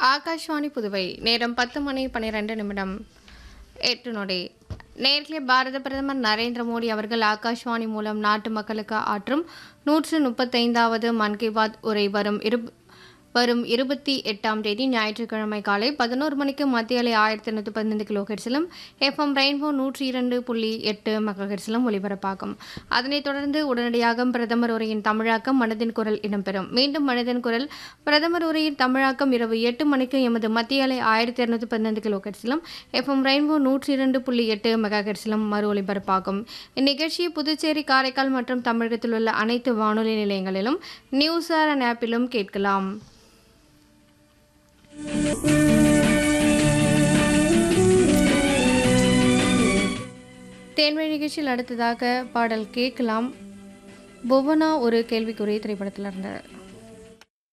ஆகாஷ்வாணி புதுவை நேரம் பத்து மணி பன்னிரெண்டு நிமிடம் எட்டு நொடி நேர்களே பாரத பிரதமர் நரேந்திர மோடி அவர்கள் ஆகாஷ்வாணி மூலம் நாட்டு மக்களுக்கு ஆற்றும் நூற்று முப்பத்தைந்தாவது மன் கி பாத் உரை வரும் இரு வரும் இருபத்தி எட்டாம் தேதி ஞாயிற்றுக்கிழமை காலை பதினோரு மணிக்கு மத்திய அலை ஆயிரத்தி எண்ணூற்றி பதினைந்து கிலோ ஹெர்ஸிலும் எஃப்எம் ரெயின்போ நூற்றி இரண்டு புள்ளி எட்டு மெகா ஹெர்ஸிலும் ஒலிபரப்பாகும் அதனைத் தொடர்ந்து உடனடியாக பிரதமர் உரையின் தமிழாக்கம் மனதின் குரல் இடம்பெறும் மீண்டும் மனதின் குரல் பிரதமர் உரையின் தமிழாக்கம் இரவு எட்டு மணிக்கு எமது மத்திய அலை ஆயிரத்தி இரநூத்தி பதினைந்து கிலோ ஹெர்ஸிலும் எஃப்எம் ரெயின்போ நூற்றி இரண்டு புள்ளி எட்டு மெகா ஹெர்ஸிலும் மறு ஒலிபரப்பாகும் இந்நிகழ்ச்சியை புதுச்சேரி காரைக்கால் மற்றும் தமிழகத்தில் உள்ள அனைத்து வானொலி நிலையங்களிலும் நியூஸ் ஆர் ஆப்பிலும் கேட்கலாம் தேன்வழி நிகழ்ச்சியில் அடுத்ததாக பாடல் கேட்கலாம் புவனா ஒரு கேள்விக்குறி திரைப்படத்தில் இருந்த